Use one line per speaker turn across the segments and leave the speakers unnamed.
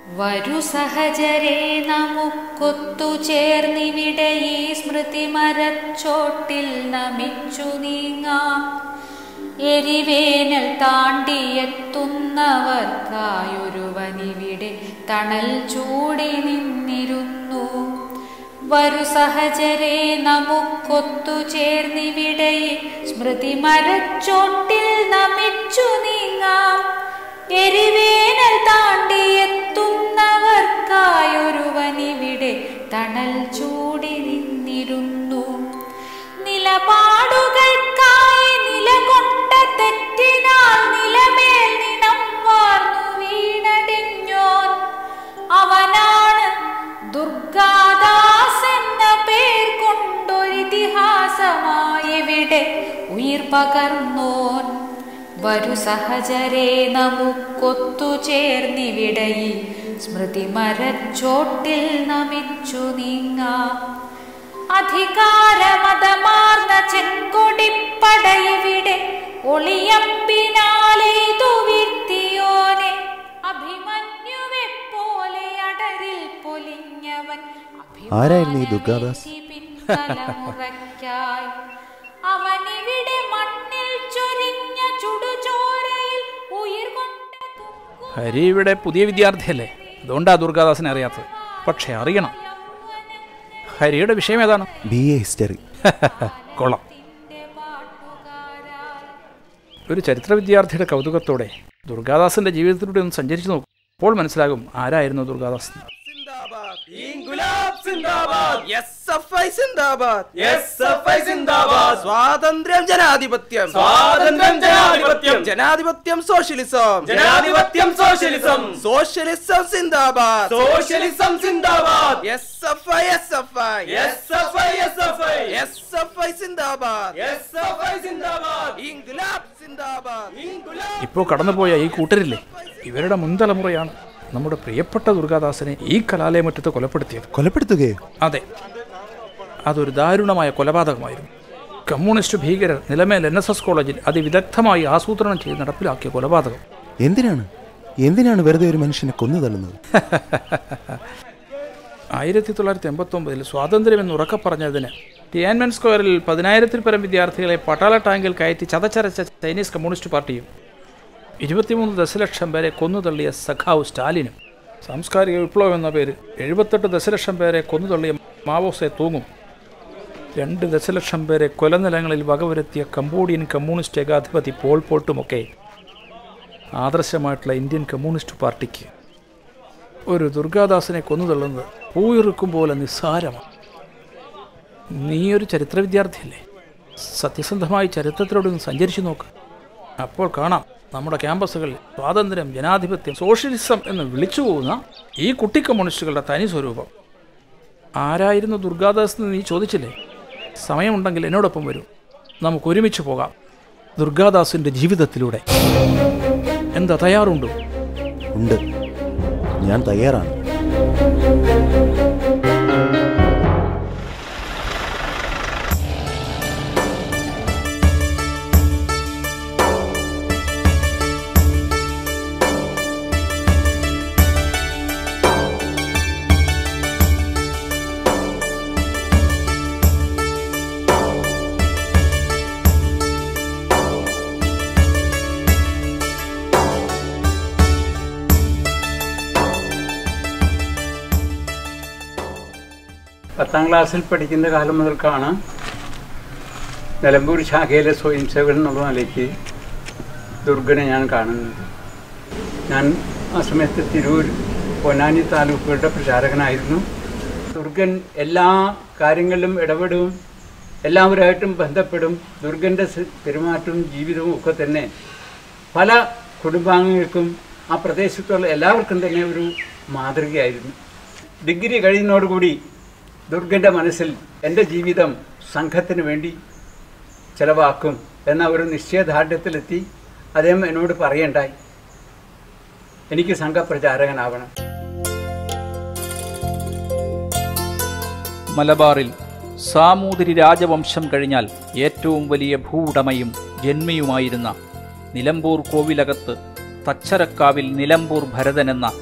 വരു സഹജരെ നമുക്കൊത്തു ചേർന്നിവിടെ ഈ സ്മൃതി മരച്ചോട്ടിൽ നമിച്ചു നീങ്ങാം എരിവേനൽ താണ്ടിയെത്തുന്നവർക്കായൊരുവനിവിടെ തണൽ ചൂടി നിന്നിരുന്നു വരു സഹജരെ നമുക്കൊത്തു ചേർന്നിവിടെ ഈ സ്മൃതി മരച്ചോട്ടിൽ നമിച്ചു നീങ്ങാം എരിവേനൽ താണ്ടിയെത്തുന്നവർക്കായൊരുവനിവിടെ തണൽ ചൂടി നിന്നിരുന്നു നിലപാടുകൾക്കായി നിലകൊണ്ട തെറ്റിനാൽ നിലമേൽ നിണം വാർന്നു വീണടിഞ്ഞോൻ അവനാണ് ദുർഗാദാസ് എന്ന പേർ കൊണ്ടൊരിതിഹാസമായി ഇവിടെ ഉയിർ പകർന്നോൻ വരു സഹജരെ നമുക്കൊത്തു ചേർന്നിവിടെ ഈ സ്മൃതി മരച്ചോട്ടിൽ നമിച്ചു നീങ്ങാം അധികാരമതമാർന്ന ചെങ്കൊടിപ്പടയിവിടെ ഒളിയമ്പിനാലെയ്തു വീഴ്ത്തിയോനെ അഭിമന്യുവെ പോലെ അടരിൽ പൊലിഞ്ഞവൻ
ആരായിരുന്നു ഈ ദുർഗാദാസ്?
പിൻതലമുറയ്ക്കായി അവനിവിടെ മണ്ണിൽ ചൊരിഞ്ഞ ചുടുചോരയിൽ ഉയിർ കൊണ്ട് തുങ്കു
ഹരി ഇവിടെ പുതിയ വിദ്യാർത്ഥിയല്ലേ അതുകൊണ്ടാ ദുർഗാദാസിനെ അറിയാത്തത് പക്ഷെ അറിയണം ഹരിയുടെ വിഷയം ഏതാണ്
ബി എ ഹിസ്റ്ററി
കൊള്ളാം
നിന്റെ പാട്ടുകാരാൽ
ഒരു ചരിത്ര വിദ്യാർത്ഥിയുടെ കൗതുകത്തോടെ ദുർഗാദാസിന്റെ ജീവിതത്തിലൂടെ ഒന്ന് സഞ്ചരിച്ചു നോക്കും അപ്പോൾ മനസ്സിലാകും ആരായിരുന്നു ദുർഗാദാസ് എന്ന്.
ഇൻകുലാബ് സിന്ദാബാദ് എസ് എഫ് ഐ സിന്ദാബാദ്
എസ് എഫ് ഐ സിന്ദാബാദ്
സ്വാതന്ത്ര്യം ജനാധിപത്യം
സ്വാതന്ത്ര്യം ജനാധിപത്യം
ജനാധിപത്യം സോഷ്യലിസം
ജനാധിപത്യം സോഷ്യലിസം
സോഷ്യലിസം സിന്ദാബാദ്
സോഷ്യലിസം സിന്ദാബാദ്
S F I S F I
S F I S F I
S F I സിന്ദാബാദ്
എസ് എഫ് ഐ സിന്ദാബാദ്
ഇൻകുലാബ് സിന്ദാബാദ്
ഇൻകുലാബ്
ഇപ്പോൾ കടന്നുപോയ ഈ കൂട്ടരില്ലേ ഇവരുടെ മുൻതലമുറയാണ് നമ്മുടെ പ്രിയപ്പെട്ട ദുർഗാദാസിനെ ഈ കലാലയമറ്റത്ത് കൊലപ്പെടുത്തിയത്
കൊലപ്പെടുത്തുകയോ
അതെ അതൊരു ദാരുണമായ കൊലപാതകമായിരുന്നു കമ്മ്യൂണിസ്റ്റ് ഭീകരർ നിലമേൽ എൻ എസ് എസ് കോളേജിൽ അതിവിദഗ്ധമായി ആസൂത്രണം ചെയ്ത് നടപ്പിലാക്കിയ കൊലപാതകം
എന്തിനാണ് എന്തിനാണ് വെറുതെ ഒരു മനുഷ്യനെ കൊന്നു തള്ളുന്നത്
ആയിരത്തി തൊള്ളായിരത്തി എൺപത്തൊമ്പതിൽ സ്വാതന്ത്ര്യമെന്ന് ഉറക്കെ പറഞ്ഞതിന് ടിയാൻമെൻ സ്ക്വയറിൽ പതിനായിരത്തിൽ പരം വിദ്യാർത്ഥികളെ പട്ടാള ടാങ്കിൽ കയറ്റി ചതച്ചരച്ച ചൈനീസ് കമ്മ്യൂണിസ്റ്റ് പാർട്ടിയും ഇരുപത്തിമൂന്ന് ദശലക്ഷം പേരെ കൊന്നുതള്ളിയ സഖാവ് സ്റ്റാലിനും സാംസ്കാരിക വിപ്ലവം എന്ന പേര് എഴുപത്തെട്ട് ദശലക്ഷം പേരെ കൊന്നുതള്ളിയ മാവോസെ തൂങ്ങും രണ്ട് ദശലക്ഷം പേരെ കൊലനിലങ്ങളിൽ വകവരുത്തിയ കംബോഡിയൻ കമ്മ്യൂണിസ്റ്റ് ഏകാധിപതി പോൾ പോട്ടുമൊക്കെ ആദർശമായിട്ടുള്ള ഇന്ത്യൻ കമ്മ്യൂണിസ്റ്റ് പാർട്ടിക്ക് ഒരു ദുർഗാദാസിനെ കൊന്നുതള്ളുന്നത് പൂയിറുക്കും പോലെ നിസ്സാരമാണ് നീ ഒരു ചരിത്ര വിദ്യാർത്ഥിയല്ലേ സത്യസന്ധമായി ചരിത്രത്തിലൂടെ ഒന്ന് സഞ്ചരിച്ചു നോക്ക് അപ്പോൾ കാണാം നമ്മുടെ ക്യാമ്പസുകളിൽ സ്വാതന്ത്ര്യം ജനാധിപത്യം സോഷ്യലിസം എന്ന് വിളിച്ചു പോകുന്ന ഈ കുട്ടി കമ്മ്യൂണിസ്റ്റുകളുടെ തനി സ്വരൂപം ആരായിരുന്നു ദുർഗാദാസ് എന്ന് നീ ചോദിച്ചില്ലേ സമയമുണ്ടെങ്കിൽ എന്നോടൊപ്പം വരൂ നമുക്ക് ഒരുമിച്ച് പോകാം ദുർഗാദാസിൻ്റെ ജീവിതത്തിലൂടെ എന്താ തയ്യാറുണ്ടോ
ഉണ്ട് ഞാൻ തയ്യാറാണ്
പത്താം ക്ലാസ്സിൽ പഠിക്കുന്ന കാലം മുതൽക്കാണ് നിലമ്പൂർ ശാഖയിലെ സ്വയം സേവകൻ എന്നുള്ള നിലയ്ക്ക് ദുർഗനെ ഞാൻ കാണുന്നത് ഞാൻ ആ സമയത്ത് തിരൂർ പൊന്നാനി താലൂക്കുകളുടെ പ്രചാരകനായിരുന്നു ദുർഗൻ എല്ലാ കാര്യങ്ങളിലും ഇടപെടും എല്ലാവരുമായിട്ടും ബന്ധപ്പെടും ദുർഗൻ്റെ സ് പെരുമാറ്റവും ജീവിതവും ഒക്കെ തന്നെ പല കുടുംബാംഗങ്ങൾക്കും ആ പ്രദേശത്തുള്ള എല്ലാവർക്കും തന്നെ ഒരു മാതൃകയായിരുന്നു ഡിഗ്രി കഴിയുന്നതോടുകൂടി ദുർഗൻ്റെ മനസ്സിൽ എൻ്റെ ജീവിതം സംഘത്തിന് വേണ്ടി ചെലവാക്കും എന്ന ഒരു നിശ്ചയദാർഢ്യത്തിലെത്തി അദ്ദേഹം എന്നോട് പറയണ്ടായി എനിക്ക് സംഘപ്രചാരകനാവണം
മലബാറിൽ സാമൂതിരി രാജവംശം കഴിഞ്ഞാൽ ഏറ്റവും വലിയ ഭൂവുടമയും ജന്മിയുമായിരുന്ന നിലമ്പൂർ കോവിലകത്ത് തച്ചരക്കാവിൽ നിലമ്പൂർ ഭരതൻ എന്ന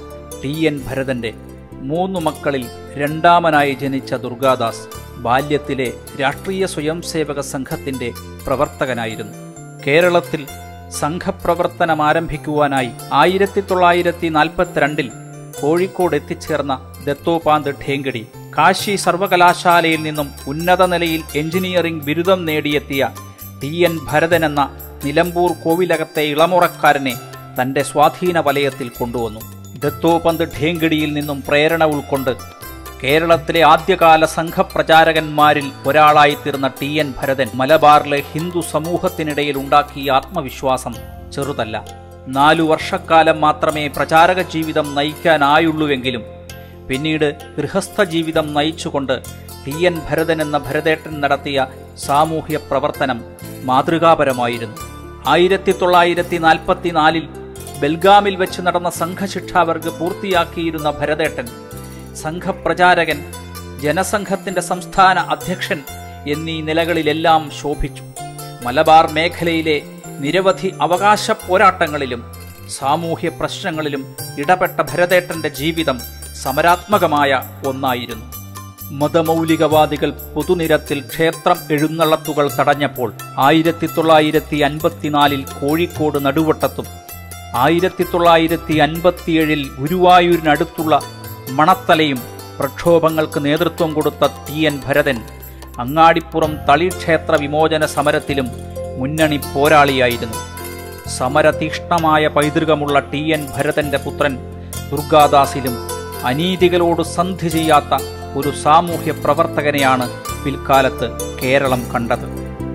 ടി എൻ ഭരതന്റെ മൂന്നു മക്കളിൽ രണ്ടാമനായി ജനിച്ച ദുർഗാദാസ് ബാല്യത്തിലെ രാഷ്ട്രീയ സ്വയംസേവക സംഘത്തിന്റെ പ്രവർത്തകനായിരുന്നു കേരളത്തിൽ സംഘപ്രവർത്തനം ആരംഭിക്കുവാനായി ആയിരത്തി തൊള്ളായിരത്തി നാൽപ്പത്തിരണ്ടിൽ കോഴിക്കോട് എത്തിച്ചേർന്ന ദത്തോപാന്ത് ഠേങ്കടി കാശി സർവകലാശാലയിൽ നിന്നും ഉന്നത നിലയിൽ എഞ്ചിനീയറിംഗ് ബിരുദം നേടിയെത്തിയ ടി എൻ ഭരതൻ എന്ന നിലമ്പൂർ കോവിലകത്തെ ഇളമുറക്കാരനെ തന്റെ സ്വാധീന വലയത്തിൽ കൊണ്ടുവന്നു ദത്തോപന്ത് ഠേങ്കടിയിൽ നിന്നും പ്രേരണ ഉൾക്കൊണ്ട് കേരളത്തിലെ ആദ്യകാല സംഘപ്രചാരകന്മാരിൽ ഒരാളായിത്തീർന്ന ടി എൻ ഭരതൻ മലബാറിലെ ഹിന്ദു സമൂഹത്തിനിടയിൽ ഉണ്ടാക്കിയ ആത്മവിശ്വാസം ചെറുതല്ല നാലു വർഷക്കാലം മാത്രമേ പ്രചാരക ജീവിതം നയിക്കാനായുള്ളൂവെങ്കിലും പിന്നീട് ഗൃഹസ്ഥ ജീവിതം നയിച്ചുകൊണ്ട് ടി എൻ ഭരതൻ എന്ന ഭരതേട്ടൻ നടത്തിയ സാമൂഹ്യ പ്രവർത്തനം മാതൃകാപരമായിരുന്നു ആയിരത്തി തൊള്ളായിരത്തി നാൽപ്പത്തിനാലിൽ ബെൽഗാമിൽ വെച്ച് നടന്ന സംഘശിക്ഷാവർഗ് പൂർത്തിയാക്കിയിരുന്ന ഭരതേട്ടൻ സംഘപ്രചാരകൻ ജനസംഘത്തിന്റെ സംസ്ഥാന അധ്യക്ഷൻ എന്നീ നിലകളിലെല്ലാം ശോഭിച്ചു മലബാർ മേഖലയിലെ നിരവധി അവകാശ പോരാട്ടങ്ങളിലും സാമൂഹ്യ പ്രശ്നങ്ങളിലും ഇടപെട്ട ഭരതേട്ടന്റെ ജീവിതം സമരാത്മകമായ ഒന്നായിരുന്നു മതമൗലികവാദികൾ പൊതുനിരത്തിൽ ക്ഷേത്രം എഴുന്നള്ളത്തുകൾ തടഞ്ഞപ്പോൾ ആയിരത്തി തൊള്ളായിരത്തി അൻപത്തിനാലിൽ കോഴിക്കോട് നടുവട്ടത്തും ആയിരത്തി തൊള്ളായിരത്തി അൻപത്തിയേഴിൽ ഗുരുവായൂരിനടുത്തുള്ള മണത്തലയും പ്രക്ഷോഭങ്ങൾക്ക് നേതൃത്വം കൊടുത്ത ടി എൻ ഭരതൻ അങ്ങാടിപ്പുറം തളിക്ഷേത്ര വിമോചന സമരത്തിലും മുന്നണി പോരാളിയായിരുന്നു സമരതീഷ്ണമായ പൈതൃകമുള്ള ടി എൻ ഭരതന്റെ പുത്രൻ ദുർഗാദാസിലും അനീതികളോട് സന്ധി ചെയ്യാത്ത ഒരു സാമൂഹ്യ പ്രവർത്തകനെയാണ് പിൽക്കാലത്ത് കേരളം കണ്ടത്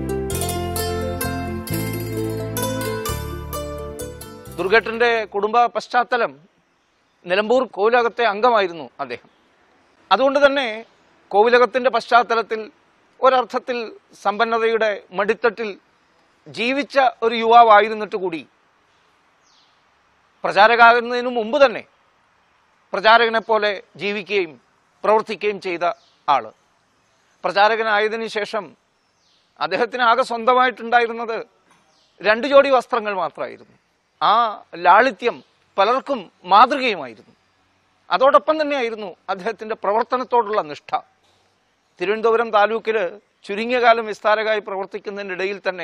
ദുർഗേട്ടന്റെ കുടുംബ പശ്ചാത്തലം നിലമ്പൂർ കോവിലകത്തെ അംഗമായിരുന്നു അദ്ദേഹം അതുകൊണ്ട് തന്നെ കോവിലകത്തിന്റെ പശ്ചാത്തലത്തിൽ ഒരർത്ഥത്തിൽ സമ്പന്നതയുടെ മടിത്തട്ടിൽ ജീവിച്ച ഒരു യുവാവായിരുന്നിട്ട് കൂടി പ്രചാരകാകുന്നതിനു മുമ്പ് തന്നെ പ്രചാരകനെ പോലെ ജീവിക്കുകയും പ്രവർത്തിക്കുകയും ചെയ്ത ആള് പ്രചാരകനായതിനു ശേഷം അദ്ദേഹത്തിന് ആകെ സ്വന്തമായിട്ടുണ്ടായിരുന്നത് രണ്ട് ജോഡി വസ്ത്രങ്ങൾ മാത്രമായിരുന്നു ആ ലാളിത്യം പലർക്കും മാതൃകയുമായിരുന്നു അതോടൊപ്പം തന്നെയായിരുന്നു അദ്ദേഹത്തിന്റെ പ്രവർത്തനത്തോടുള്ള നിഷ്ഠ തിരുവനന്തപുരം താലൂക്കിൽ ചുരുങ്ങിയ കാലം വിസ്താരകമായി പ്രവർത്തിക്കുന്നതിനിടയിൽ തന്നെ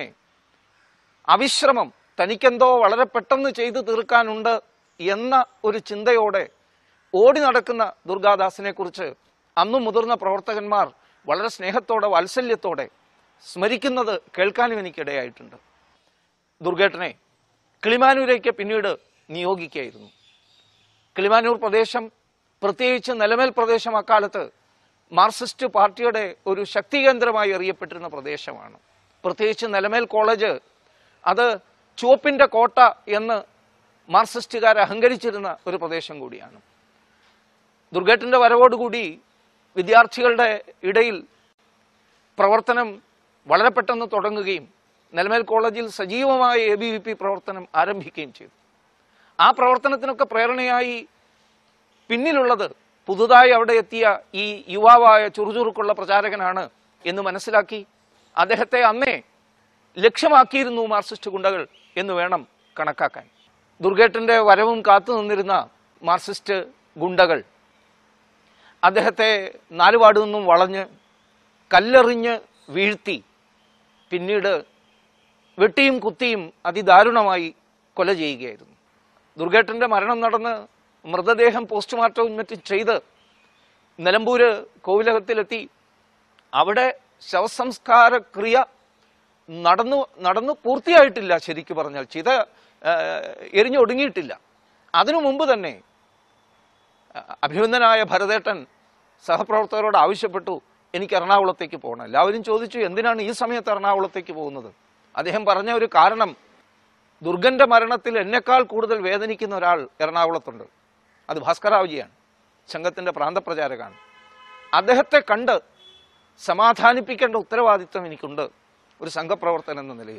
അവിശ്രമം തനിക്കെന്തോ വളരെ പെട്ടെന്ന് ചെയ്തു തീർക്കാനുണ്ട് എന്ന ഒരു ചിന്തയോടെ ഓടി നടക്കുന്ന ദുർഗാദാസിനെ കുറിച്ച് അന്നു മുതിർന്ന പ്രവർത്തകന്മാർ വളരെ സ്നേഹത്തോടെ വാത്സല്യത്തോടെ സ്മരിക്കുന്നത് കേൾക്കാനും എനിക്കിടയായിട്ടുണ്ട് ദുർഗേട്ടനെ കിളിമാനൂരേക്ക് പിന്നീട് നിയോഗിക്കുകയായിരുന്നു കിളിമാനൂർ പ്രദേശം പ്രത്യേകിച്ച് നിലമേൽ പ്രദേശം അക്കാലത്ത് മാർക്സിസ്റ്റ് പാർട്ടിയുടെ ഒരു ശക്തി കേന്ദ്രമായി അറിയപ്പെട്ടിരുന്ന പ്രദേശമാണ് പ്രത്യേകിച്ച് നിലമേൽ കോളേജ് അത് ചുവപ്പിന്റെ കോട്ട എന്ന് മാർക്സിസ്റ്റുകാർ അഹങ്കരിച്ചിരുന്ന ഒരു പ്രദേശം കൂടിയാണ് ദുർഗേട്ടന്റെ വരവോടുകൂടി വിദ്യാർത്ഥികളുടെ ഇടയിൽ പ്രവർത്തനം വളരെ പെട്ടെന്ന് തുടങ്ങുകയും നിലമേൽ കോളേജിൽ സജീവമായ എ ബി വി പി പ്രവർത്തനം ആരംഭിക്കുകയും ചെയ്തു ആ പ്രവർത്തനത്തിനൊക്കെ പ്രേരണയായി പിന്നിലുള്ളത് പുതുതായി അവിടെ എത്തിയ ഈ യുവാവായ ചുറുചുറുക്കുള്ള പ്രചാരകനാണ് എന്ന് മനസ്സിലാക്കി അദ്ദേഹത്തെ അന്നേ ലക്ഷ്യമാക്കിയിരുന്നു മാർക്സിസ്റ്റ് ഗുണ്ടകൾ എന്ന് വേണം കണക്കാക്കാൻ ദുർഗേട്ടന്റെ വരവും കാത്തു നിന്നിരുന്ന മാർക്സിസ്റ്റ് ഗുണ്ടകൾ അദ്ദേഹത്തെ നാലുപാടു നിന്നും വളഞ്ഞ് കല്ലെറിഞ്ഞ് വീഴ്ത്തി പിന്നീട് വെട്ടിയും കുത്തിയും അതിദാരുണമായി കൊല ചെയ്യുകയായിരുന്നു ദുർഗേട്ടന്റെ മരണം നടന്ന് മൃതദേഹം പോസ്റ്റ്മോർട്ടവും മറ്റും ചെയ്ത് നിലമ്പൂര് കോവിലകത്തിലെത്തി അവിടെ ശവസംസ്കാര ക്രിയ നടന്നു നടന്നു പൂർത്തിയായിട്ടില്ല ശരിക്കു പറഞ്ഞാൽ ചിത ആ, എരിഞ്ഞൊടുങ്ങിയിട്ടില്ല അതിനു മുമ്പ് തന്നെ ആ, അഭിനന്ദനായ ഭരതേട്ടൻ സഹപ്രവർത്തകരോട് ആവശ്യപ്പെട്ടു എനിക്ക് എറണാകുളത്തേക്ക് പോകണം എല്ലാവരും ചോദിച്ചു എന്തിനാണ് ഈ സമയത്ത് എറണാകുളത്തേക്ക് പോകുന്നത് അദ്ദേഹം പറഞ്ഞ ഒരു കാരണം ദുർഗന്റെ മരണത്തിൽ എന്നെക്കാൾ കൂടുതൽ വേദനിക്കുന്ന ഒരാൾ എറണാകുളത്തുണ്ട് അത് ഭാസ്കറാവുജിയാണ് സംഘത്തിന്റെ പ്രാന്തപ്രചാരകാണ് അദ്ദേഹത്തെ കണ്ട് സമാധാനിപ്പിക്കേണ്ട ഉത്തരവാദിത്വം എനിക്കുണ്ട് ഒരു സംഘപ്രവർത്തകൻ എന്ന നിലയിൽ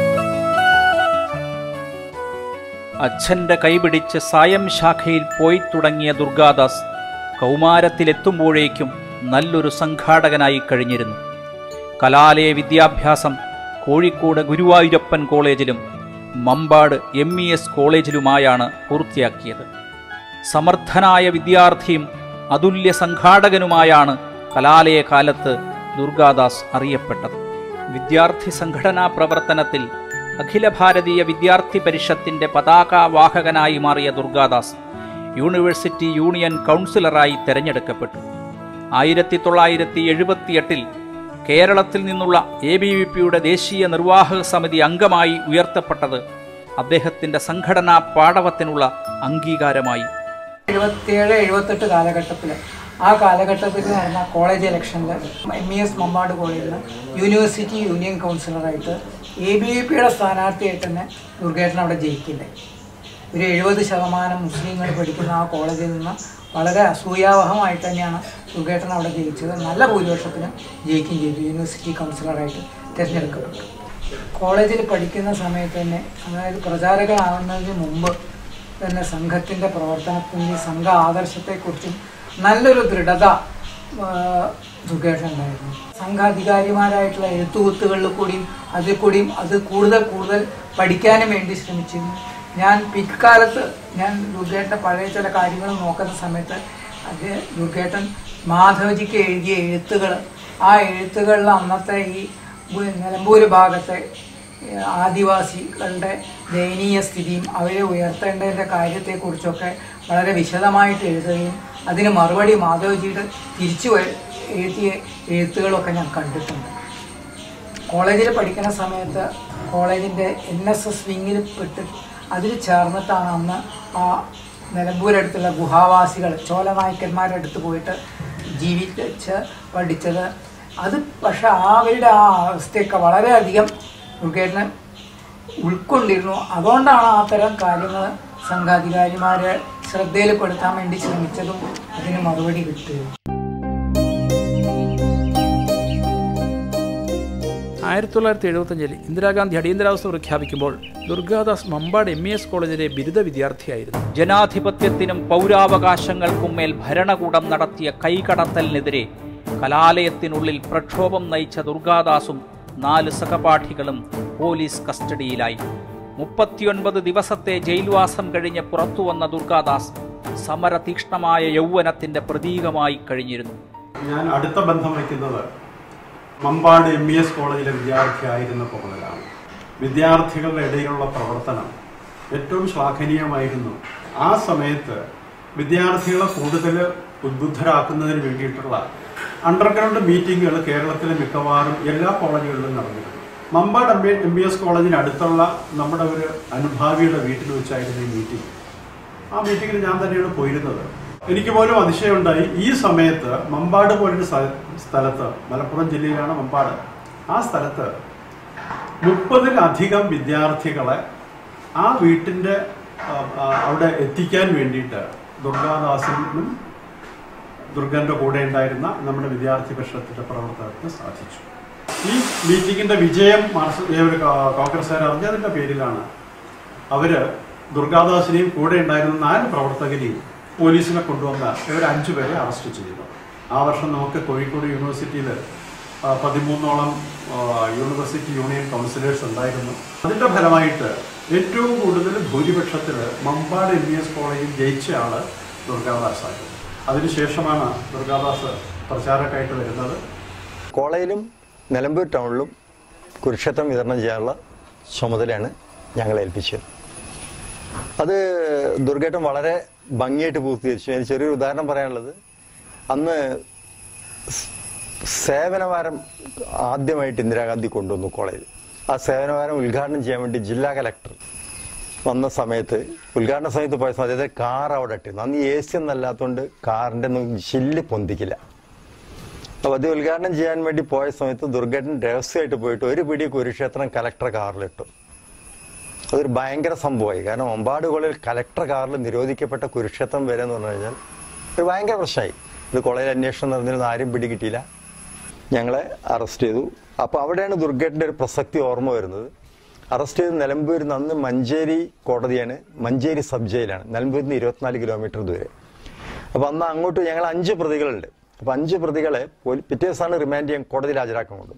അച്ഛന്റെ കൈപിടിച്ച് സായം ശാഖയിൽ പോയി തുടങ്ങിയ ദുർഗാദാസ് കൗമാരത്തിലെത്തുമ്പോഴേക്കും നല്ലൊരു സംഘാടകനായി കഴിഞ്ഞിരുന്നു കലാലയ വിദ്യാഭ്യാസം കോഴിക്കോട് ഗുരുവായൂരപ്പൻ കോളേജിലും മമ്പാട് എം ഇ എസ് കോളേജിലുമായാണ് പൂർത്തിയാക്കിയത്
സമർത്ഥനായ വിദ്യാർത്ഥിയും അതുല്യ സംഘാടകനുമായാണ് കലാലയ കാലത്ത് ദുർഗാദാസ് അറിയപ്പെട്ടത് വിദ്യാർത്ഥി സംഘടനാ പ്രവർത്തനത്തിൽ അഖില ഭാരതീയ വിദ്യാർത്ഥി പരിഷത്തിന്റെ പതാകവാഹകനായി മാറിയ ദുർഗാദാസ് യൂണിവേഴ്സിറ്റി യൂണിയൻ കൗൺസിലറായി തെരഞ്ഞെടുക്കപ്പെട്ടു ആയിരത്തി തൊള്ളായിരത്തി എഴുപത്തിയെട്ടിൽ കേരളത്തിൽ നിന്നുള്ള എ ബി വി പിയുടെ ദേശീയ നിർവാഹക സമിതി അംഗമായി ഉയർത്തപ്പെട്ടത് അദ്ദേഹത്തിന്റെ സംഘടനാ പാടവത്തിനുള്ള അംഗീകാരമായി
എഴുപത്തിയേഴ് എഴുപത്തെട്ട് കാലഘട്ടത്തിൽ ആ കാലഘട്ടത്തിൽ നടന്ന കോളേജ് ഇലക്ഷനിൽ എം ഇ എസ് മമ്പാട് കോളേജിൽ യൂണിവേഴ്സിറ്റി യൂണിയൻ കൗൺസിലറായിട്ട് എ ബി വി പിയുടെ സ്ഥാനാർത്ഥിയായിട്ട് തന്നെ ദുർഗേട്ടൻ അവിടെ ജയിക്കില്ലേ ഒരു എഴുപത് ശതമാനം മുസ്ലിങ്ങൾ പഠിക്കുന്ന ആ കോളേജിൽ നിന്ന് വളരെ അസൂയാവഹമായിട്ട് തന്നെയാണ് ദുർഗേട്ടൻ അവിടെ ജയിച്ചത് നല്ല ഭൂരിപക്ഷത്തിന് ജയിക്കുകയും ചെയ്തു യൂണിവേഴ്സിറ്റി കൗൺസിലറായിട്ട് തിരഞ്ഞെടുക്കപ്പെട്ടു കോളേജിൽ പഠിക്കുന്ന സമയത്ത് തന്നെ അതായത് പ്രചാരകനാകുന്നതിന് മുമ്പ് തന്നെ സംഘത്തിൻ്റെ പ്രവർത്തനത്തിൻ്റെ സംഘ ആദർശത്തെക്കുറിച്ചും നല്ലൊരു ദൃഢത ദുർഗേഷൻ ഉണ്ടായിരുന്നു സംഘാധികാരിമാരായിട്ടുള്ള എഴുത്തുകുത്തുകളിൽ കൂടിയും അതിൽ കൂടിയും അത് കൂടുതൽ കൂടുതൽ പഠിക്കാനും വേണ്ടി ശ്രമിച്ചിരുന്നു ഞാൻ പിൽക്കാലത്ത് ഞാൻ ദുർഗേട്ടൻ്റെ പഴയ ചില കാര്യങ്ങൾ നോക്കുന്ന സമയത്ത് അത് ദുർഗേട്ടൻ മാധവജിക്ക് എഴുതിയ എഴുത്തുകൾ ആ എഴുത്തുകളിൽ അന്നത്തെ ഈ ബു- നിലമ്പൂർ ഭാഗത്തെ ഏഹ്, ആദിവാസികളുടെ ദയനീയ സ്ഥിതിയും അവരെ ഉയർത്തേണ്ടതിൻ്റെ കാര്യത്തെക്കുറിച്ചൊക്കെ വളരെ വിശദമായിട്ട് എഴുതുകയും അതിന് മറുപടി മാധവജിയുടെ തിരിച്ചു വ- എഴുതിയ എഴുത്തുകളൊക്കെ ഞാൻ കണ്ടിട്ടുണ്ട് കോളേജിൽ പഠിക്കുന്ന സമയത്ത് കോളേജിൻ്റെ എൻ എസ് എസ് വിങ്ങിൽ പെട്ട് അതിൽ ചേർന്നിട്ടാണ് അന്ന് ആ നിലമ്പൂരടുത്തുള്ള ഗുഹാവാസികൾ ചോലനായ്ക്കന്മാരുടെ അടുത്ത് പോയിട്ട് ജീവിച്ച് പഠിച്ചത് അത് പക്ഷെ ആ അവരുടെ ആ അവസ്ഥയൊക്കെ വളരെയധികം ദുർഗേട്ടനെ ഉൾക്കൊണ്ടിരുന്നു അതുകൊണ്ടാണ് ആ തരം കാര്യങ്ങൾ സംഘാധികാരിമാരെ ശ്രദ്ധയിൽപ്പെടുത്താൻ വേണ്ടി ശ്രമിച്ചതും അതിന് മറുപടി കിട്ടുകയും
ആയിരത്തി തൊള്ളായിരത്തി എഴുപത്തഞ്ചിൽ ഇന്ദിരാഗാന്ധി അടിയന്തരാവസ്ഥ പ്രഖ്യാപിക്കുമ്പോൾ Durgadas Mampad M E S കോളേജിലെ ബിരുദ വിദ്യാർത്ഥിയായിരുന്നു
ജനാധിപത്യത്തിനും പൗരാവകാശങ്ങൾക്കും മേൽ ഭരണകൂടം നടത്തിയ കൈകടത്തലിനെതിരെ കലാലയത്തിനുള്ളിൽ പ്രക്ഷോഭം നയിച്ച ദുർഗാദാസും നാല് സഹപാഠികളും പോലീസ് കസ്റ്റഡിയിലായി മുപ്പത്തിയൊൻപത് ദിവസത്തെ ജയിൽവാസം കഴിഞ്ഞ് പുറത്തുവന്ന ദുർഗാദാസ് സമരതീക്ഷ്ണമായ യൗവനത്തിന്റെ പ്രതീകമായി കഴിഞ്ഞിരുന്നു
ഞാൻ അടുത്ത ബന്ധം വയ്ക്കുന്നത് മമ്പാട് എം ഇ എസ് കോളേജിലെ വിദ്യാർത്ഥിയായിരുന്നപ്പോൾ മുതലാണ് വിദ്യാർത്ഥികളുടെ ഇടയിലുള്ള പ്രവർത്തനം ഏറ്റവും ശ്ലാഘനീയമായിരുന്നു ആ സമയത്ത് വിദ്യാർത്ഥികളെ കൂടുതൽ ഉദ്ബുദ്ധരാക്കുന്നതിന് വേണ്ടിയിട്ടുള്ള അണ്ടർഗ്രൗണ്ട് മീറ്റിങ്ങുകൾ കേരളത്തിലെ മിക്കവാറും എല്ലാ കോളേജുകളിലും നടന്നിരുന്നു Mampad M M B S കോളേജിന് അടുത്തുള്ള നമ്മുടെ ഒരു അനുഭാവിയുടെ വീട്ടിൽ വെച്ചായിരുന്നു ഈ മീറ്റിംഗ് ആ മീറ്റിങ്ങിൽ ഞാൻ തന്നെയാണ് പോയിരുന്നത് എനിക്ക് പോലും അതിശയമുണ്ടായി ഈ സമയത്ത് മമ്പാട് പോലൊരു സ്ഥ- സ്ഥലത്ത് മലപ്പുറം ജില്ലയിലാണ് മമ്പാട് ആ സ്ഥലത്ത് മുപ്പതിലധികം വിദ്യാർത്ഥികളെ ആ വീട്ടിന്റെ ആ, ആ, അവിടെ എത്തിക്കാൻ വേണ്ടിയിട്ട് ദുർഗാദാസിനും ദുർഗന്റെ കൂടെ ഉണ്ടായിരുന്ന നമ്മുടെ വിദ്യാർത്ഥി പരിഷത്തിന്റെ പ്രവർത്തകർക്ക് സാധിച്ചു ഈ മീറ്റിംഗിന്റെ വിജയം മാർഷൽ ഒരു കോൺഗ്രസ് അറിഞ്ഞതിന്റെ പേരിലാണ് അവര് ദുർഗാദാസിനെയും കൂടെ ഉണ്ടായിരുന്ന നാല് പ്രവർത്തകരെയും പോലീസിനെ കൊണ്ടുവന്ന ഇവർ അഞ്ചുപേരെ അറസ്റ്റ് ചെയ്തു ആ വർഷം നമുക്ക് കോഴിക്കോട് യൂണിവേഴ്സിറ്റിയിൽ പതിമൂന്നോളം ആ, യൂണിവേഴ്സിറ്റി യൂണിയൻ കൗൺസിലേഴ്സ് ഉണ്ടായിരുന്നു അതിന്റെ ഫലമായിട്ട് ഏറ്റവും കൂടുതൽ ഭൂരിപക്ഷത്തിൽ മമ്പാട് എം ബി എസ് കോളേജിൽ ജയിച്ച ആള് ദുർഗാദാസ് ആയിരുന്നു അതിനുശേഷമാണ് ദുർഗാദാസ് പ്രചാരക്കായിട്ട് വരുന്നത്
കോളേജിലും നിലമ്പൂർ ടൗണിലും കുരുക്ഷേത്രം വിതരണം ചെയ്യാനുള്ള ചുമതലയാണ് ഞങ്ങളെ ഏൽപ്പിച്ചത് അത് ദുർഗേട്ടൻ വളരെ ഭംഗിയായിട്ട് പൂർത്തീകരിച്ചു അതിന് ചെറിയൊരു ഉദാഹരണം പറയാനുള്ളത് അന്ന് സ് സേവനവാരം ആദ്യമായിട്ട് ഇന്ദിരാഗാന്ധി കൊണ്ടുവന്നു കോളേജിൽ ആ സേവനവാരം ഉദ്ഘാടനം ചെയ്യാൻ വേണ്ടി ജില്ലാ കലക്ടർ വന്ന സമയത്ത് ഉദ്ഘാടന സമയത്ത് പോയ സമയത്ത് അദ്ദേഹം കാർ അവിടെ ഇട്ടിരുന്നു അന്ന് എ സി ഒന്നല്ലാത്തതുകൊണ്ട് കാറിൻ്റെ ഒന്നും ചില്ല് പൊന്തിക്കില്ല അപ്പോൾ അത് ഉദ്ഘാടനം ചെയ്യാൻ വേണ്ടി പോയ സമയത്ത് ദുർഗേട്ടൻ രഹസ്യമായിട്ട് പോയിട്ട് ഒരു പിടി കുരുക്ഷേത്രം കലക്ടർ കാറിലിട്ടു അതൊരു ഭയങ്കര സംഭവമായി കാരണം ഒമ്പാട് കോളേജിൽ കലക്ടർ കാറിൽ നിരോധിക്കപ്പെട്ട കുരുക്ഷേത്രം വരെ എന്ന് പറഞ്ഞു കഴിഞ്ഞാൽ ഒരു ഭയങ്കര പ്രശ്നമായി ഇത് കോളേജിൽ അന്വേഷണം നടന്നിരുന്ന ആരും പിടികിട്ടിയില്ല ഞങ്ങളെ അറസ്റ്റ് ചെയ്തു അപ്പോൾ അവിടെയാണ് ദുർഗേട്ടൻ്റെ ഒരു പ്രസക്തി ഓർമ്മ വരുന്നത് അറസ്റ്റ് ചെയ്ത് നിലമ്പൂരിൽ നിന്ന് അന്ന് മഞ്ചേരി കോടതിയാണ് മഞ്ചേരി സബ് ജയിലാണ് നിലമ്പൂരിൽ നിന്ന് ഇരുപത്തിനാല് കിലോമീറ്റർ ദൂരെ അപ്പോൾ അന്ന് അങ്ങോട്ട് ഞങ്ങൾ അഞ്ച് പ്രതികളുണ്ട് അപ്പോൾ അഞ്ച് പ്രതികളെ പോലീ- പിറ്റേ ദിവസമാണ് റിമാൻഡ് ചെയ്യാൻ കോടതിയിൽ ഹാജരാക്കാൻ കൊണ്ടു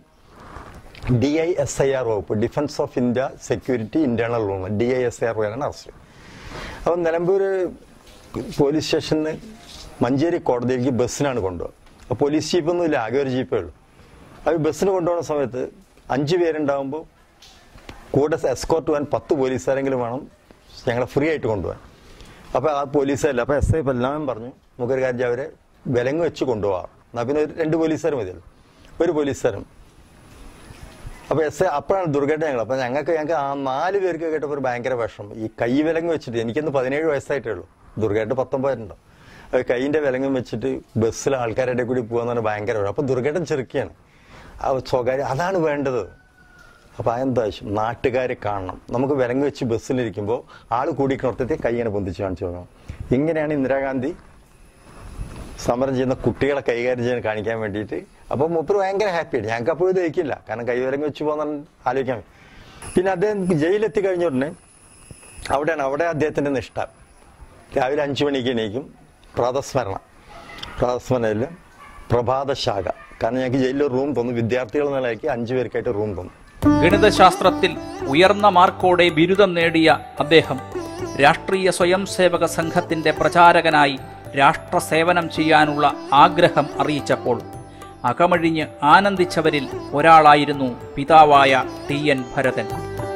D I S I R വകുപ്പ് defence of India security internal room D I S I R വകുപ്പാണ് അറസ്റ്റ് അപ്പം നിലമ്പൂർ പോലീസ് സ്റ്റേഷനിൽ മഞ്ചേരി കോടതിയിലേക്ക് ബസ്സിനാണ് കൊണ്ടുപോകുക അപ്പോൾ പോലീസ് ജീപ്പൊന്നും ഇല്ല ആകെ ഒരു ജീപ്പേ ഉള്ളൂ അത് ബസ്സിന് കൊണ്ടുപോകുന്ന സമയത്ത് അഞ്ച് പേരുണ്ടാകുമ്പോൾ കൂടെ എസ്കോർട്ട് പോകാൻ പത്ത് പോലീസുകാരെങ്കിലും വേണം ഞങ്ങളെ ഫ്രീ ആയിട്ട് കൊണ്ടുപോകാൻ അപ്പോൾ ആ പോലീസുകാരില്ല അപ്പോൾ എസ് ഐ എല്ലാവരും പറഞ്ഞു നമുക്കൊരു കാര്യം അവരെ വിലങ്ങ് വെച്ച് കൊണ്ടുപോകാം എന്നാൽ പിന്നെ ഒരു രണ്ട് പോലീസുകാർ മതിയല്ലോ ഒരു പോലീസുകാരും അപ്പോൾ എസ് ഐ അപ്പോഴാണ് ദുർഘടന ഞങ്ങൾ അപ്പോൾ ഞങ്ങൾക്ക് ഞങ്ങൾക്ക് ആ നാല് പേർക്ക് കേട്ടപ്പോൾ ഒരു ഭയങ്കര വിഷമം ഈ കൈ വിലങ്ങ് വെച്ചിട്ട് എനിക്കൊന്ന് പതിനേഴ് വയസ്സായിട്ടേ ഉള്ളൂ ദുർഘടന പത്തൊമ്പതുണ്ടോ അത് കൈയിൻ്റെ വിലങ്ങും വെച്ചിട്ട് ബസ്സിൽ ആൾക്കാരുടെ കൂടി പോകാന്ന് പറഞ്ഞാൽ ഭയങ്കര വിഷമം അപ്പോൾ ദുർഘടന ചെറുക്കിയാണ് ആ സ്വകാര്യം അതാണ് വേണ്ടത് അപ്പോൾ അതെന്താ ആവശ്യം നാട്ടുകാരെ കാണണം നമുക്ക് വിലങ്ങ് വെച്ച് ബസ്സിലിരിക്കുമ്പോൾ ആൾ കൂടിക്കണർത്തത്തെ കൈയിനെ പൊന്തിച്ച് കാണിച്ചു നോക്കണം ഇങ്ങനെയാണ് ഇന്ദിരാഗാന്ധി സമരം ചെയ്യുന്ന കുട്ടികളെ കൈകാര്യം ചെയ്യാൻ കാണിക്കാൻ വേണ്ടിയിട്ട് അപ്പോൾ മൂപ്പർ ഭയങ്കര ഹാപ്പിയാണ് ഞങ്ങൾക്ക് അപ്പോൾ ഇത് ദഹിക്കില്ല കാരണം കൈവിലങ്ങ് വെച്ച് പോകുന്ന ആലോചിക്കാൻ പിന്നെ അദ്ദേഹം ജയിലെത്തി കഴിഞ്ഞ ഉടനെ അവിടെയാണ് അവിടെ അദ്ദേഹത്തിൻ്റെ നിഷ്ഠ രാവിലെ അഞ്ചു മണിക്ക് എണീക്കും പ്രാതസ്മരണ പ്രാതസ്മരണയിൽ പ്രഭാതശാഖ കാരണം ഞങ്ങൾക്ക് ജയിലിൽ റൂം തന്നു വിദ്യാർത്ഥികൾ നിലയ്ക്ക് അഞ്ചു പേർക്കായിട്ട് റൂം തന്നു
ഗണിതശാസ്ത്രത്തിൽ ഉയർന്ന മാർക്കോടെ ബിരുദം നേടിയ അദ്ദേഹം രാഷ്ട്രീയ സ്വയം സേവക സംഘത്തിന്റെ പ്രചാരകനായി രാഷ്ട്ര സേവനം ചെയ്യാനുള്ള ആഗ്രഹം അറിയിച്ചപ്പോൾ അകമഴിഞ്ഞ് ആനന്ദിച്ചവരിൽ ഒരാളായിരുന്നു പിതാവായ ടി എൻ ഭരതൻ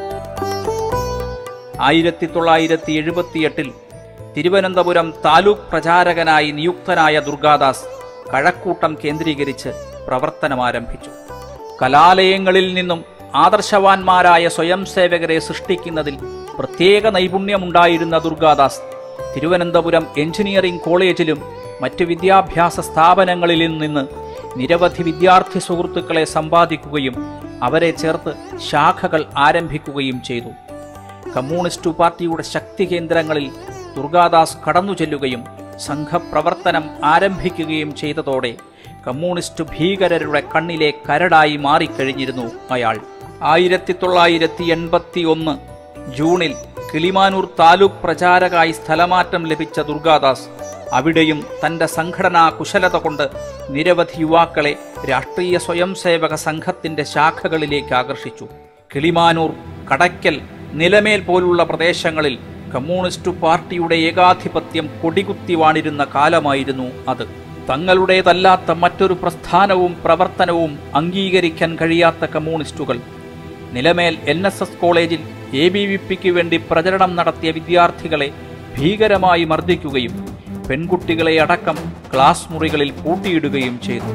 ആയിരത്തി തൊള്ളായിരത്തി എഴുപത്തിയെട്ടിൽ തിരുവനന്തപുരം താലൂക്ക് പ്രചാരകനായി നിയുക്തനായ ദുർഗാദാസ് കഴക്കൂട്ടം കേന്ദ്രീകരിച്ച് പ്രവർത്തനമാരംഭിച്ചു കലാലയങ്ങളിൽ നിന്നും ആദർശവാന്മാരായ സ്വയം സേവകരെ സൃഷ്ടിക്കുന്നതിൽ പ്രത്യേക നൈപുണ്യമുണ്ടായിരുന്ന ദുർഗാദാസ് തിരുവനന്തപുരം എഞ്ചിനീയറിംഗ് കോളേജിലും മറ്റ് വിദ്യാഭ്യാസ സ്ഥാപനങ്ങളിലും നിന്ന് നിരവധി വിദ്യാർത്ഥി സുഹൃത്തുക്കളെ സമ്പാദിക്കുകയും അവരെ ചേർത്ത് ശാഖകൾ ആരംഭിക്കുകയും ചെയ്തു കമ്മ്യൂണിസ്റ്റ് പാർട്ടിയുടെ ശക്തി കേന്ദ്രങ്ങളിൽ ദുർഗാദാസ് കടന്നു ചെല്ലുകയും സംഘപ്രവർത്തനം ആരംഭിക്കുകയും ചെയ്തതോടെ കമ്മ്യൂണിസ്റ്റ് ഭീകരരുടെ കണ്ണിലെ കരടായി മാറിക്കഴിഞ്ഞിരുന്നു അയാൾ ആയിരത്തി തൊള്ളായിരത്തി എൺപത്തി ഒന്ന് ജൂണിൽ കിളിമാനൂർ താലൂക്ക് പ്രചാരകായി സ്ഥലമാറ്റം ലഭിച്ച ദുർഗാദാസ് അവിടെയും തന്റെ സംഘടനാ കുശലത കൊണ്ട് നിരവധി യുവാക്കളെ രാഷ്ട്രീയ സ്വയംസേവക സംഘത്തിന്റെ ശാഖകളിലേക്ക് ആകർഷിച്ചു കിളിമാനൂർ കടയ്ക്കൽ നിലമേൽ പോലുള്ള പ്രദേശങ്ങളിൽ കമ്മ്യൂണിസ്റ്റ് പാർട്ടിയുടെ ഏകാധിപത്യം കൊടികുത്തി വാണിരുന്ന കാലമായിരുന്നു അത് തങ്ങളുടേതല്ലാത്ത മറ്റൊരു പ്രസ്ഥാനവും പ്രവർത്തനവും അംഗീകരിക്കാൻ കഴിയാത്ത കമ്മ്യൂണിസ്റ്റുകൾ നിലമേൽ എൻ എസ് എസ് കോളേജിൽ എ ബി വി പിക്ക് വേണ്ടി പ്രചരണം നടത്തിയ വിദ്യാർത്ഥികളെ ഭീകരമായി മർദ്ദിക്കുകയും പെൺകുട്ടികളെ അടക്കം ക്ലാസ് മുറികളിൽ പൂട്ടിയിടുകയും ചെയ്തു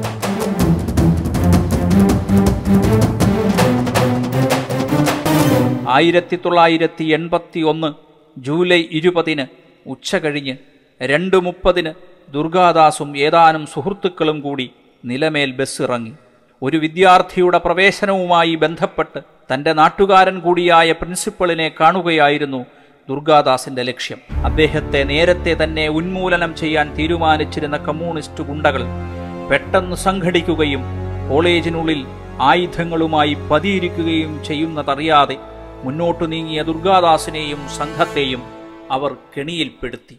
ആയിരത്തി തൊള്ളായിരത്തി എൺപത്തി ഒന്ന് ജൂലൈ ഇരുപതിന് ഉച്ചകഴിഞ്ഞ് രണ്ട് മുപ്പതിന് ദുർഗാദാസും ഏതാനും സുഹൃത്തുക്കളും കൂടി നിലമേൽ ബസ് ഇറങ്ങി ഒരു വിദ്യാർത്ഥിയുടെ പ്രവേശനവുമായി ബന്ധപ്പെട്ട് തന്റെ നാട്ടുകാരൻ കൂടിയായ പ്രിൻസിപ്പളിനെ കാണുകയായിരുന്നു ദുർഗാദാസിന്റെ ലക്ഷ്യം അദ്ദേഹത്തെ നേരത്തെ തന്നെ ഉന്മൂലനം ചെയ്യാൻ തീരുമാനിച്ചിരുന്ന കമ്മ്യൂണിസ്റ്റ് ഗുണ്ടകൾ പെട്ടെന്ന് സംഘടിക്കുകയും കോളേജിനുള്ളിൽ ആയുധങ്ങളുമായി പതിയിരിക്കുകയും ചെയ്യുന്നതറിയാതെ മുന്നോട്ടു നീങ്ങിയ ദുർഗാദാസിനെയും സംഘത്തെയും അവർ കെണിയിൽപ്പെടുത്തി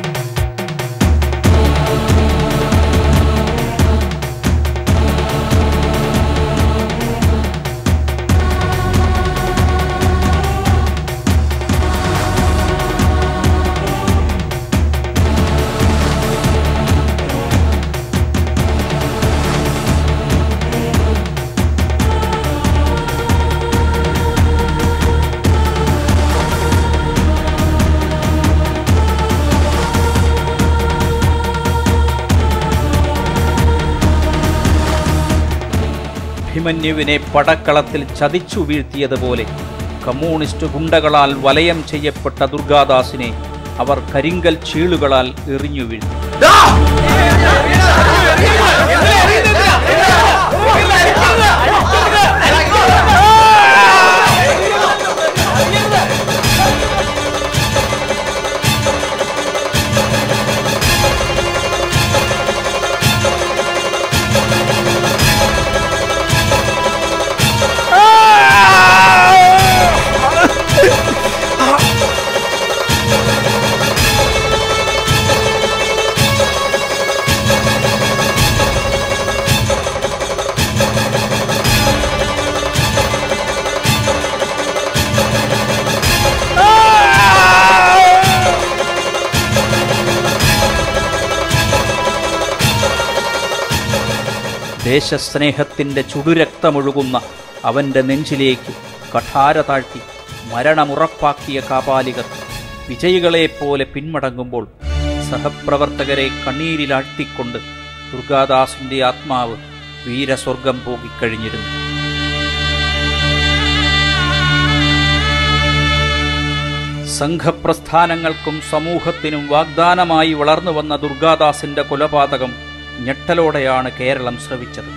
അഭിമന്യുവിനെ പടക്കളത്തിൽ ചതിച്ചു വീഴ്ത്തിയതുപോലെ കമ്മ്യൂണിസ്റ്റ് ഗുണ്ടകളാൽ വലയം ചെയ്യപ്പെട്ട ദുർഗാദാസിനെ അവർ കരിങ്കൽ ചീളുകളാൽ എറിഞ്ഞു വീഴ്ത്തി ദേശസ്നേഹത്തിൻ്റെ ചുടുരക്തമൊഴുകുന്ന അവൻ്റെ നെഞ്ചിലേക്ക് കഠാര താഴ്ത്തി മരണമുറപ്പാക്കിയ കാപാലികർ വിജയികളെപ്പോലെ പിന്മടങ്ങുമ്പോൾ സഹപ്രവർത്തകരെ കണ്ണീരിലാഴ്ത്തിക്കൊണ്ട് ദുർഗാദാസിൻ്റെ ആത്മാവ് വീരസ്വർഗം പോകിക്കഴിഞ്ഞിരുന്നു സംഘപ്രസ്ഥാനങ്ങൾക്കും സമൂഹത്തിനും വാഗ്ദാനമായി വളർന്നു വന്ന ദുർഗാദാസിന്റെ കൊലപാതകം ഞെട്ടലോടെയാണ് കേരളം ശ്രവിച്ചത്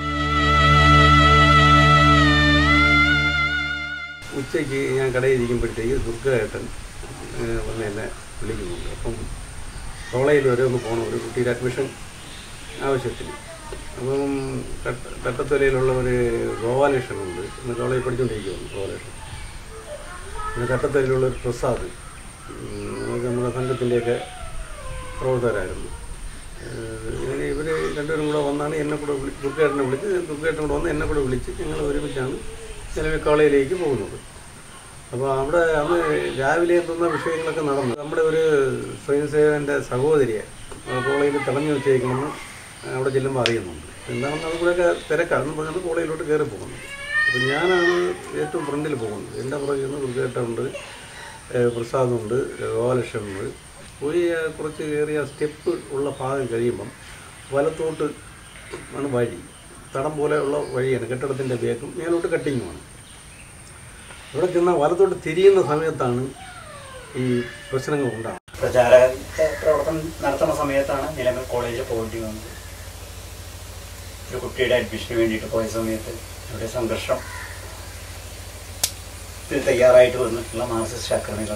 ഉച്ചയ്ക്ക് ഞാൻ കടയിൽ ഇരിക്കുമ്പോഴത്തേക്ക് ദുർഗേട്ടൻ ഏഹ്, വന്ന് എന്നെ വിളിക്കുന്നുണ്ട് അപ്പം കോളേജിൽ വരെ ഒന്ന് പോകണം ഒരു കുട്ടിയുടെ അഡ്മിഷൻ ആവശ്യത്തിന് അപ്പം കട്ട കട്ടത്തലയിലുള്ള ഒരു ഗോപാലകൃഷ്ണനുണ്ട് ഇന്ന് കോളേജിൽ പഠിച്ചുകൊണ്ടിരിക്കുകയാണ് ഗോപാലകൃഷ്ണൻ പിന്നെ കട്ടത്തലയിലുള്ള ഒരു പ്രസാദ് ഉം, നമുക്ക് നമ്മുടെ സംഘത്തിൻ്റെയൊക്കെ പ്രവർത്തകരായിരുന്നു ഏഹ്, ഇങ്ങനെ ഇവർ രണ്ടുപേരും കൂടെ വന്നാണ് എന്നെ കൂടെ വിളി ദുർഗേട്ടനെ വിളിച്ച് ദുർഗേട്ടൻ കൂടെ വന്ന് എന്നെ കൂടെ വിളിച്ച് ഞങ്ങൾ ഒരുമിച്ചാണ് നിലവിൽ കോളേജിലേക്ക് പോകുന്നത് അപ്പോൾ അവിടെ അന്ന് രാവിലെ എത്തുന്ന വിഷയങ്ങളൊക്കെ നടന്നു നമ്മുടെ ഒരു സ്വയംസേവകൻ്റെ സഹോദരിയെ ആ കോളേജിൽ തിളഞ്ഞു വെച്ചേക്കണമെന്ന് അവിടെ ചെല്ലുമ്പോൾ അറിയുന്നുണ്ട് എന്താണെന്ന് അതുകൂടെയൊക്കെ തിരക്കാണെന്ന് പറഞ്ഞാൽ കോളേജിലോട്ട് കയറി പോകുന്നത് അപ്പോൾ ഞാനാണ് ഏറ്റവും ഫ്രണ്ടിൽ പോകുന്നത് എൻ്റെ പുറകിൽ നിന്ന് ദുർഗേട്ടുണ്ട് പ്രസാദുണ്ട് ഗോപാലകൃഷ്ണനുണ്ട് പോയി ആ കുറച്ച് കയറിയ സ്റ്റെപ്പ് ഉള്ള ഭാഗം കഴിയുമ്പം വലത്തോട്ട് ആണ് വഴി തടം പോലെയുള്ള വഴിയാണ് കെട്ടിടത്തിൻ്റെ ബേക്കും മേലോട്ട് കട്ടിങ്ങുമാണ് അവിടെ ചെന്ന വലത്തോട്ട് തിരിയുന്ന സമയത്താണ് ഈ പ്രശ്നങ്ങൾ ഉണ്ടാകുന്നത്
പ്രചാര പ്രവർത്തനം നടത്തുന്ന സമയത്താണ് നിലമ്പൂർ കോളേജിൽ പോകേണ്ടി വന്നത് ഒരു കുട്ടിയുടെ അഡ്മിഷന് വേണ്ടിയിട്ട് പോയ സമയത്ത് ഇവിടെ സംഘർഷം ത്തിന് തയ്യാറായിട്ട് വന്നിട്ടുള്ള മാർക്സിസ്റ്റ് അക്രമികൾ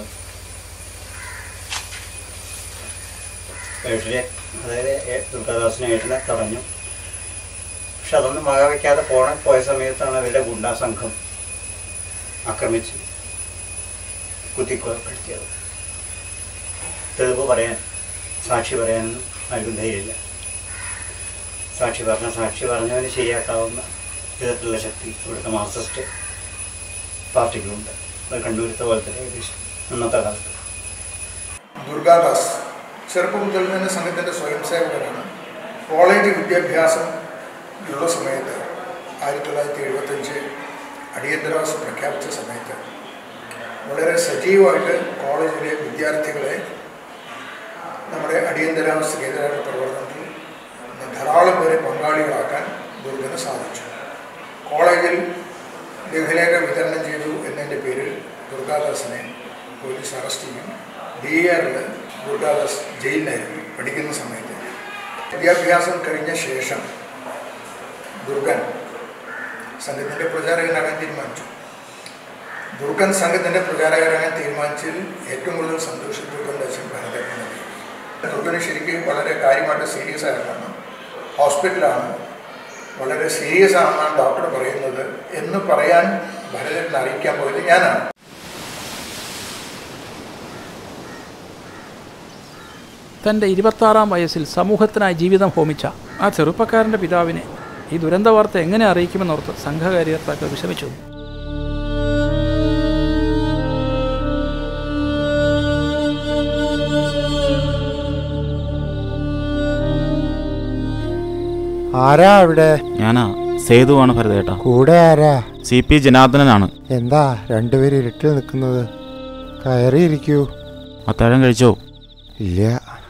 ഏട്ടിലെ അതായത് ഏ- ദുർഗാദാസിനെ ഏട്ടിനെ തടഞ്ഞു പക്ഷെ അതൊന്നും വകവയ്ക്കാതെ പോണ പോയ സമയത്താണ് അവരുടെ ഗുണ്ടാ സംഘം ആക്രമിച്ച് കുത്തിക്കൊലപ്പെടുത്തിയത് തെളിവ് പറയാൻ സാക്ഷി പറയാനൊന്നും ആർക്കും ധൈര്യമില്ല സാക്ഷി പറഞ്ഞ സാക്ഷി പറഞ്ഞവന് ശരിയാക്കാവുന്ന വിധത്തിലുള്ള ശക്തി ഇവിടുത്തെ മാർക്സിസ്റ്റ് പാർട്ടിക്കുണ്ട് അത് കണ്ണൂരത്തെ പോലത്തെ ഏകദേശം അന്നത്തെ കാലത്ത്
ദുർഗാദാസ് ചെറുപ്പം മുതൽ തന്നെ സംഘത്തിൻ്റെ സ്വയം സേവകനാണ് കോളേജ് വിദ്യാഭ്യാസം ഉള്ള സമയത്ത് ആയിരത്തി തൊള്ളായിരത്തി എഴുപത്തഞ്ച് അടിയന്തരാവസ്ഥ പ്രഖ്യാപിച്ച സമയത്ത് വളരെ സജീവമായിട്ട് കോളേജിലെ വിദ്യാർത്ഥികളെ നമ്മുടെ അടിയന്തരാവസ്ഥക്കെതിരായ പ്രവർത്തനത്തിൽ ധാരാളം പേരെ പങ്കാളികളാക്കാൻ ദുർഗന് സാധിച്ചു കോളേജിൽ ലഘുലേഖ വിതരണം ചെയ്തു എന്നതിൻ്റെ പേരിൽ ദുർഗാദാസിനെ പോലീസ് അറസ്റ്റ് ചെയ്യും ഡി ആറിൽ ദുർഗാദാസ് ജയിലിലായിരുന്നു പഠിക്കുന്ന സമയത്ത് വിദ്യാഭ്യാസം കഴിഞ്ഞ ശേഷം ദുർഗൻ സംഘത്തിൻ്റെ പ്രചാരകനാകാൻ തീരുമാനിച്ചു ദുർഗൻ സംഘത്തിൻ്റെ പ്രചാരകനാകാൻ തീരുമാനിച്ചതിൽ ഏറ്റവും കൂടുതൽ സന്തോഷം ദുർഗൻ ദാസൻ ഭരതനാണ് ദുർഗന് ശരിക്കും വളരെ കാര്യമായിട്ട് സീരിയസ് ആയിട്ടാണ് ഹോസ്പിറ്റലാണ് വളരെ സീരിയസ് ആണെന്നാണ് ഡോക്ടർ പറയുന്നത് എന്ന് പറയാൻ ഭരതനെ അറിയിക്കാൻ പോയത് ഞാനാണ്
തൻ്റെ ഇരുപത്താറാം വയസ്സിൽ സമൂഹത്തിനായി ജീവിതം ഹോമിച്ച ആ ചെറുപ്പക്കാരൻ്റെ പിതാവിനെ ഈ ദുരന്ത വാർത്ത എങ്ങനെ അറിയിക്കുമെന്നോർത്ത് സംഘകാര്യകർത്താക്കൾ വിഷമിച്ചു
ആരാ അവിടെ
ഞാനാ സേതുവാണ് ഭരതേട്ട
കൂടെ ആരാ
സി പി ജനാർദ്ദനനാണ്
എന്താ രണ്ടുപേരും ഇരുട്ടിൽ നിൽക്കുന്നത് കയറിയിരിക്കൂ
അത്താഴം കഴിച്ചോ
ഇല്ല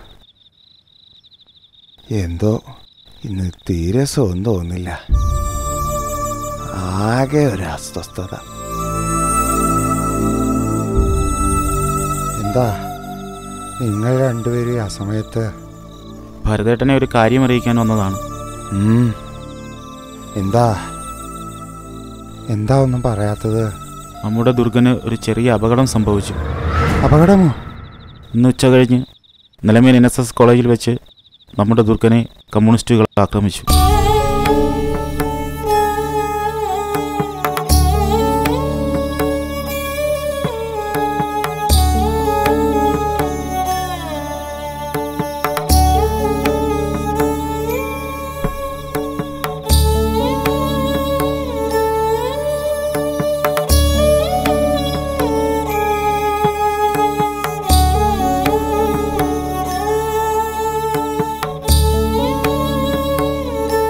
എന്തോ ഇന്ന് തീരെ സുഖം തോന്നില്ല ആകെ ഒരു അസ്വസ്ഥത എന്താ നിങ്ങൾ രണ്ടുപേരും ആ സമയത്ത്
ഭരതേട്ടനെ ഒരു കാര്യം അറിയിക്കാൻ വന്നതാണ്
ഉം. എന്താ എന്താ ഒന്നും പറയാത്തത്
നമ്മുടെ ദുർഗന് ഒരു ചെറിയ അപകടം സംഭവിച്ചു
അപകടമോ
ഇന്ന് ഉച്ച കഴിഞ്ഞ് നിലമേൽ എൻ എസ് എസ് കോളേജിൽ വെച്ച് നമ്മുടെ ദുർഗനെ കമ്മ്യൂണിസ്റ്റുകൾ ആക്രമിച്ചു
ആ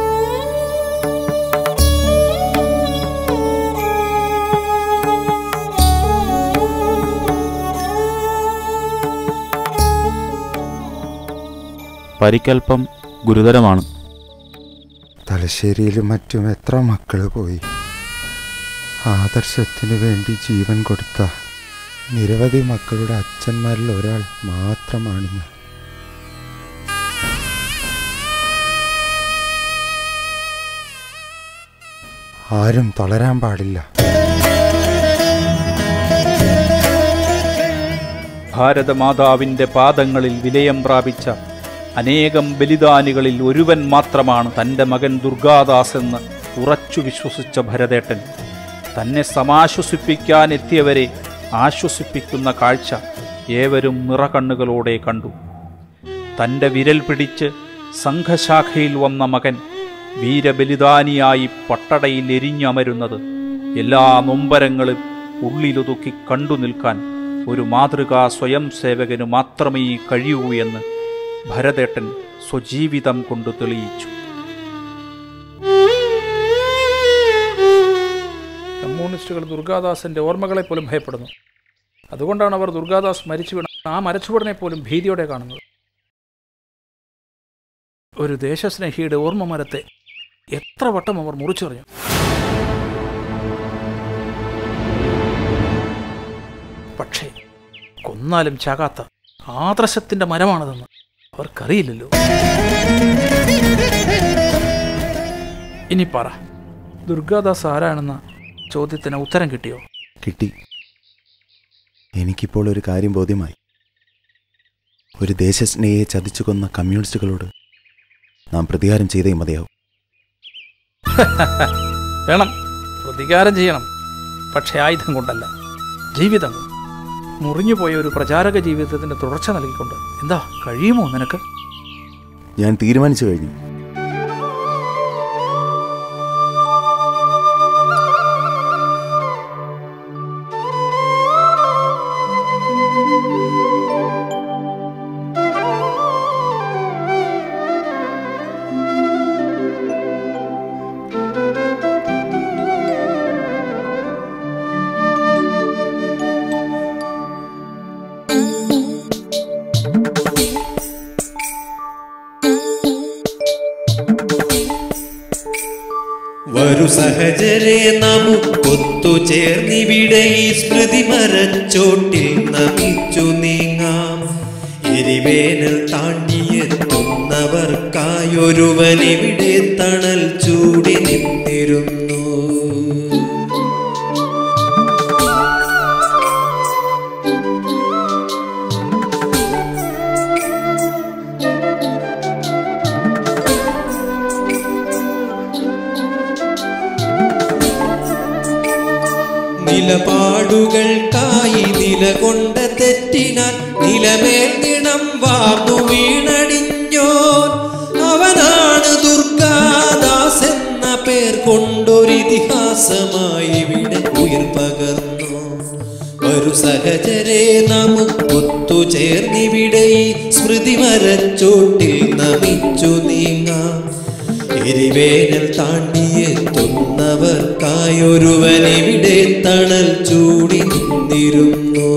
പരിക്കൽപ്പം ഗുരുതരമാണ്
തലശ്ശേരിയിലും മറ്റും എത്ര മക്കൾ പോയി ആദർശത്തിനു വേണ്ടി ജീവൻ കൊടുത്ത നിരവധി മക്കളുടെ അച്ഛന്മാരിൽ ഒരാൾ മാത്രമാണ് ഞാൻ ആരും തളരാൻ പാടില്ല
ഭാരതമാതാവിൻ്റെ പാദങ്ങളിൽ വിലയം പ്രാപിച്ച അനേകം ബലിദാനികളിൽ ഒരുവൻ മാത്രമാണ് തൻ്റെ മകൻ ദുർഗാദാസ് എന്ന് ഉറച്ചു വിശ്വസിച്ച ഭരതേട്ടൻ തന്നെ സമാശ്വസിപ്പിക്കാൻ എത്തിയവരെ ആശ്വസിപ്പിക്കുന്ന കാഴ്ച ഏവരും നിറകണ്ണുകളോടെ കണ്ടു തൻ്റെ വിരൽ പിടിച്ച് സംഘശാഖയിൽ വന്ന മകൻ വീരബലിദാനിയായി പട്ടടയിൽ എരിഞ്ഞമരുന്നത് എല്ലാ നൊമ്പരങ്ങളും ഉള്ളിലൊതുക്കി കണ്ടു നിൽക്കാൻ ഒരു മാതൃകാ സ്വയം സേവകന് മാത്രമേ കഴിയൂ എന്ന് ഭരതേട്ടൻ സ്വജീവിതം കൊണ്ട് തെളിയിച്ചു
കമ്മ്യൂണിസ്റ്റുകൾ ദുർഗാദാസിന്റെ ഓർമ്മകളെ പോലും ഭയപ്പെടുന്നു അതുകൊണ്ടാണ് അവർ ദുർഗാദാസ് മരിച്ചു വീണ ആ മരച്ചുവടനെ പോലും ഭീതിയോടെ കാണുന്നത് ഒരു ദേശസ്നേഹിയുടെ ഓർമ്മ മരത്തെ എത്ര വട്ടം അവർ മുറിച്ചെറിഞ്ഞു പക്ഷേ കൊന്നാലും ചാകാത്ത ആദർശത്തിന്റെ മരമാണതെന്ന് അവർക്കറിയില്ലല്ലോ ഇനി പറ ദുർഗാദാസ് ആരാണെന്ന ചോദ്യത്തിന് ഉത്തരം കിട്ടിയോ
കിട്ടി എനിക്കിപ്പോൾ ഒരു കാര്യം ബോധ്യമായി ഒരു ദേശസ്നേഹിയെ ചതിച്ചു കൊന്ന കമ്മ്യൂണിസ്റ്റുകളോട് നാം പ്രതികാരം ചെയ്തേ മതിയാവും
വേണം പ്രതികാരം ചെയ്യണം പക്ഷേ ആയുധം കൊണ്ടല്ല ജീവിതം കൊണ്ട് മുറിഞ്ഞുപോയ ഒരു പ്രചാരക ജീവിതത്തിന്റെ തുടർച്ച നൽകിക്കൊണ്ട് എന്താ കഴിയുമോ നിനക്ക്
ഞാൻ തീരുമാനിച്ചു കഴിഞ്ഞു
വരു സഹജരെ നമുക്കൊത്തുചേർന്നിവിടെ ഈ സ്മൃതി മരച്ചോട്ടിൽ നമിച്ചു നീങ്ങാം എരിവേനൽ താണ്ടിയെത്തുന്നവർക്കായൊരുവനിവിടെ തണൽ ചൂടി നിന്നിരുന്നു നിലപാടുകൾക്കായി നിലകൊണ്ട തെറ്റിനാൽ നിലമേൽ നിണം വാർന്നു വീണടിഞ്ഞോൻ അവനാണ് ദുർഗാദാസ് എന്ന പേർ കൊണ്ടൊരിതിഹാസമായി ഇവിടെ ഉയർ പകർന്നു ഒരു സഹചരെ നമുക്കൊത്തുചേർന്നിവിടെ ഈ സ്മൃതി മരച്ചോട്ടിൽ നമിച്ചു നീങ്ങാം എരിവേനൽ താണ്ടിയെത്തുന്നവർക്കായൊരുവനിവിടെ തണൽ ചൂടി നിന്നിരുന്നു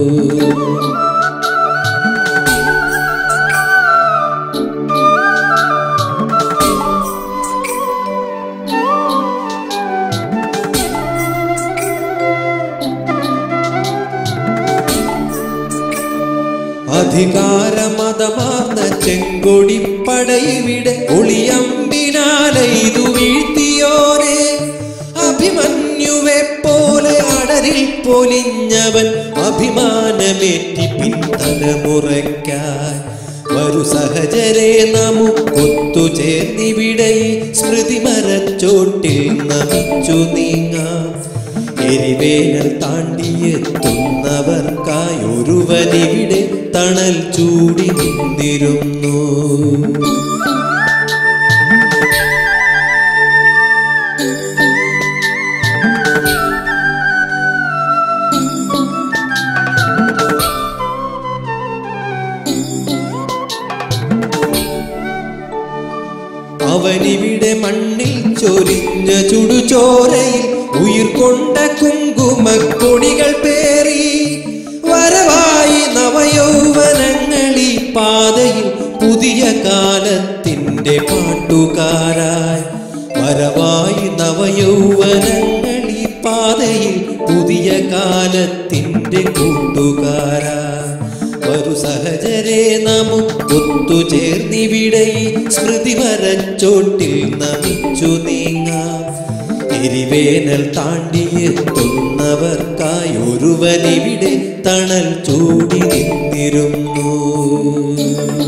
അധികാരമതമാർന്ന ചെങ്കൊടിപ്പടയിവിടെ ഒളിയമ്പിനാലെയ്തു വീഴ്ത്തിയോനെ അഭിമന്യുവെ പോലെ അടരിൽ പൊലിഞ്ഞവൻ അഭിമാനമേറ്റി പിൻതലമുറയ്ക്കായി വരു സഹജരെ നമുക്കൊത്തുചേർന്നിവിടെ ഈ സ്മൃതി മരച്ചോട്ടിൽ നമിച്ചു നീങ്ങാം എരിവേനൽ താണ്ടിയെത്തുന്നവർക്കായി ഒരുവനിവിടെ തണൽ ചൂടി നിന്നിരുന്നു അവനിവിടെ മണ്ണിൽ ചൊരിഞ്ഞ ചുടുചോരയിൽ ഉയിർ കൊണ്ട കുങ്കുമക്കൊടികൾ പേറി വരവായി നവയൗവനങ്ങളി പാതയിൽ പുതിയ കാ വരവിൻ്റെ പാട്ടുകാരായി വരവായി നവയൗവനങ്ങൾ ഈ പാതയിൽ പുതിയ കാലത്തിൻ്റെ കൂട്ടുകാരാ വരു സഹജരെ നമുക്കൊത്തുചേർന്നിവിടെ ഈ സ്മൃതി വരച്ചോട്ടിൽ നമിച്ചു നീങ്ങാം എരിവേനൽ താണ്ടിയെത്തുന്നവർക്കായി ഒരുവനിവിടെ തണൽ ചൂടി നിന്നിരുന്നു